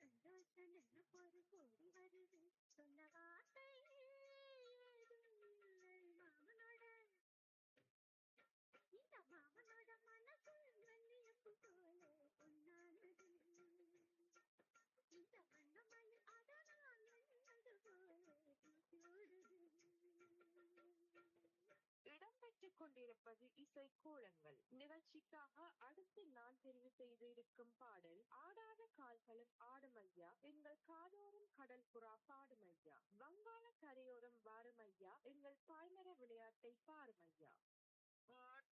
சந்தோஷ நினைப்பொரு கோடி வருது சொன்ன வார்த்தை ஏதும் இல்லை மாமனோட இந்த மாமனோட மனசு மல்லியப்பு போல பொன்னானது இந்த வண்ணமயில் அதனால் எண்ணது போல பூச்சோடுது இடம்பெற்றுக் கொண்டிருப்பது இசை கூலங்கள் நிகழ்ச்சிக்காக அடுத்து நான் தெரிவு செய்திருக்கும் பாடல் ஆடாத கால்களும் ஆடுமையா எங்கள் காதோறும் கடல் புறா பாடுமையா வங்காள கரையோரம் வாருமையா எங்கள் பாய்மர விளையாட்டை பாருமையா